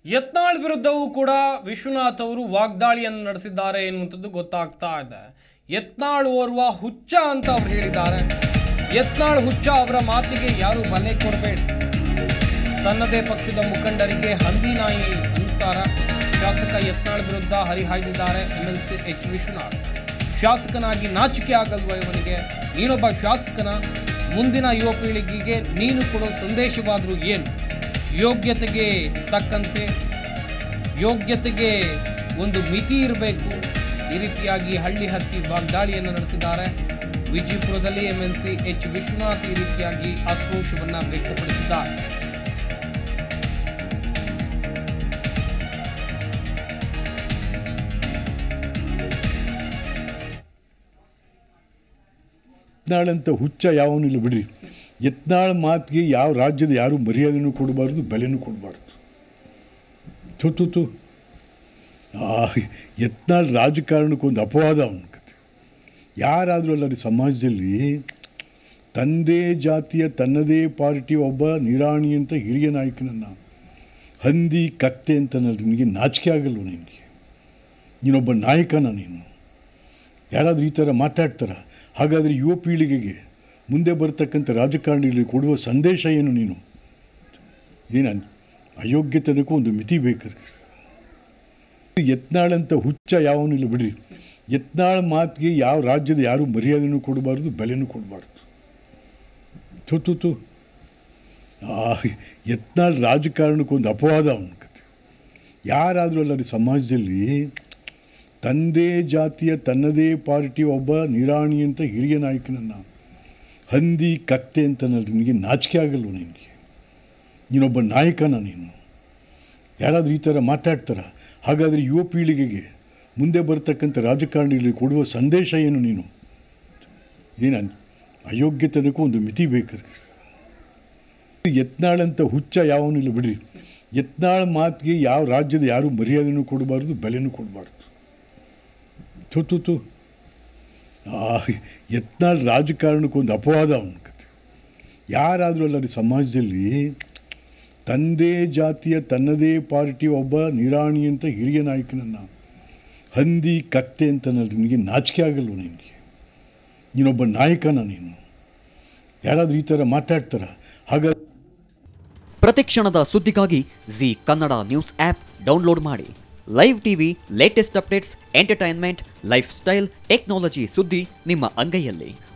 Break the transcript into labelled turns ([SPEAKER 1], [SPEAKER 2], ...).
[SPEAKER 1] ಯತ್ನಾಳ್ ವಿರುದ್ಧವೂ ಕೂಡ ವಿಶ್ವನಾಥ್ ಅವರು ವಾಗ್ದಾಳಿಯನ್ನು ನಡೆಸಿದ್ದಾರೆ ಎನ್ನುವಂಥದ್ದು ಗೊತ್ತಾಗ್ತಾ ಇದೆ ಯತ್ನಾಳ್ ಓರ್ವ ಹುಚ್ಚ ಅಂತ ಅವ್ರು ಹೇಳಿದ್ದಾರೆ ಯತ್ನಾಳ್ ಹುಚ್ಚ ಅವರ ಮಾತಿಗೆ ಯಾರು ಬಲೆ ಕೊಡಬೇಡಿ ತನ್ನದೇ ಪಕ್ಷದ ಮುಖಂಡರಿಗೆ ಹಂದಿ ನಾಯಿ ಅಂತಾರ ಶಾಸಕ ಯತ್ನಾಳ್ ವಿರುದ್ಧ ಹರಿಹಾಯ್ದಿದ್ದಾರೆ ಎಂಎಲ್ಸಿ ಎಚ್ ವಿಶ್ವನಾಥ್ ಶಾಸಕನಾಗಿ ನಾಚಿಕೆ ಆಗಲ್ವ ಇವನಿಗೆ ನೀನೊಬ್ಬ ಶಾಸಕನ ಮುಂದಿನ ಯುವ ಪೀಳಿಗೆಗೆ ನೀನು ಕೊಡೋ ಸಂದೇಶವಾದರೂ ಏನು ಯೋಗ್ಯತೆಗೆ ತಕ್ಕಂತೆ ಯೋಗ್ಯತೆಗೆ ಒಂದು ಮಿತಿ ಇರಬೇಕು ಈ ರೀತಿಯಾಗಿ ಹಳ್ಳಿ ಹತ್ತಿ ವಾಗ್ದಾಳಿಯನ್ನು ನಡೆಸಿದ್ದಾರೆ ವಿಜಯಪುರದಲ್ಲಿ ಎಂಎಲ್ಸಿ ಎಚ್ ವಿಶ್ವನಾಥ್ ಈ ರೀತಿಯಾಗಿ ಆಕ್ರೋಶವನ್ನು ವ್ಯಕ್ತಪಡಿಸಿದ್ದಾರೆ
[SPEAKER 2] ಯತ್ನಾಳಂತ ಹುಚ್ಚ ಯಾವನಿಲ್ಲ ಬಿಡ್ರಿ ಯತ್ನಾಳ್ ಮಾತಿಗೆ ಯಾವ ರಾಜ್ಯದ ಯಾರು ಮರ್ಯಾದೆನೂ ಕೊಡಬಾರ್ದು ಬೆಲೆನೂ ಕೊಡಬಾರ್ದು ತು ತು ತು ಆ ಯತ್ನಾಳ್ ರಾಜಕಾರಣಕ್ಕೊಂದು ಅಪವಾದ ಅವನ ಕತೆ ಯಾರಾದರೂ ಅಲ್ಲ ರೀ ಸಮಾಜದಲ್ಲಿ ತಂದೆ ಜಾತಿಯ ತನ್ನದೇ ಪಾರ್ಟಿ ಒಬ್ಬ ನಿರಾಣಿ ಅಂತ ಹಿರಿಯ ನಾಯಕನನ್ನು ಹಂದಿ ಕತ್ತೆ ಅಂತ ನಿನಗೆ ನಾಚಿಕೆ ಆಗಲ್ವ ನಿನಗೆ ನೀನೊಬ್ಬ ನಾಯಕನ ನೀನು ಯಾರಾದರೂ ಈ ಥರ ಮಾತಾಡ್ತಾರ ಹಾಗಾದರೆ ಯುವ ಪೀಳಿಗೆಗೆ ಮುಂದೆ ಬರ್ತಕ್ಕಂಥ ರಾಜಕಾರಣಿಗಳಿಗೆ ಕೊಡುವ ಸಂದೇಶ ಏನು ನೀನು ಏನು ಅಯೋಗ್ಯತನಕ್ಕೂ ಒಂದು ಮಿತಿ ಬೇಕು ಯತ್ನಾಳಂತ ಹುಚ್ಚ ಯಾವನಿಲ್ಲ ಬಿಡ್ರಿ ಯತ್ನಾಳ್ ಮಾತಿಗೆ ಯಾವ ರಾಜ್ಯದ ಯಾರು ಮರ್ಯಾದೆನೂ ಕೊಡಬಾರ್ದು ಬೆಲೆನೂ ಕೊಡಬಾರ್ದು ತು ತು ತು ಆ ಯತ್ನಾಳ್ ರಾಜಕಾರಣಕ್ಕೊಂದು ಅಪವಾದ ಅವನ ಕತೆ ಯಾರಾದರೂ ಅಲ್ಲ ರೀ ಸಮಾಜದಲ್ಲಿ ತಂದೆ ಜಾತಿಯ ತನ್ನದೇ ಪಾರ್ಟಿ ಒಬ್ಬ ನಿರಾಣಿ ಅಂತ ಹಿರಿಯ ನಾಯಕನನ್ನು ಹಂದಿ ಕತ್ತೆ ಅಂತ ನಿನಗೆ ನಾಚಿಕೆ ಆಗಲ್ವ ನಿನಗೆ ನೀನೊಬ್ಬ ನಾಯಕನ ನೀನು ಯಾರಾದರೂ ಈ ಥರ ಮಾತಾಡ್ತಾರ ಹಾಗಾದರೆ ಯುವ ಪೀಳಿಗೆಗೆ ಮುಂದೆ ಬರ್ತಕ್ಕಂಥ ರಾಜಕಾರಣಿಗಳಿಗೆ ಕೊಡುವ ಸಂದೇಶ ಏನು ನೀನು ಏನು ಅಯೋಗ್ಯತನಕ್ಕೂ ಒಂದು ಮಿತಿ ಬೇಕು ಯತ್ನಾಳಂತ ಹುಚ್ಚ ಯಾವನಿಲ್ಲ ಬಿಡ್ರಿ ಯತ್ನಾಳ್ ಮಾತಿಗೆ ಯಾವ ರಾಜ್ಯದ ಯಾರು ಮರ್ಯಾದೆನೂ ಕೊಡಬಾರ್ದು ಬೆಲೆನೂ ಕೊಡಬಾರ್ದು ತು ತು ತು ಆ ಯತ್ನಾಳ್ ರಾಜಕಾರಣಕ್ಕೊಂದು ಅಪವಾದ ಅವನ ಕತೆ ಯಾರಾದರೂ ಅಲ್ಲ ರೀ ಸಮಾಜದಲ್ಲಿ ತಂದೆ ಜಾತಿಯ ತನ್ನದೇ ಪಾರ್ಟಿ ಒಬ್ಬ ನಿರಾಣಿ ಅಂತ ಹಿರಿಯ ನಾಯಕನನ್ನು ಹಂದಿ ಕತ್ತೆ ಅಂತ ನಿನಗೆ ನಾಚಿಕೆ ಆಗಲ್ವ ನಿನಗೆ ನೀನೊಬ್ಬ ನಾಯಕನ ನೀನು ಯಾರಾದರೂ ಈ ಥರ ಮಾತಾಡ್ತಾರ ಹಾಗಾದ್ರೆ
[SPEAKER 3] ಪ್ರತಿಕ್ಷಣದ ಸುದ್ದಿಗಾಗಿ Zee Kannada news app download ಮಾಡಿ live TV latest updates entertainment lifestyle technology ಸುದ್ದಿ ನಿಮ್ಮ ಅಂಗೈಯಲ್ಲಿ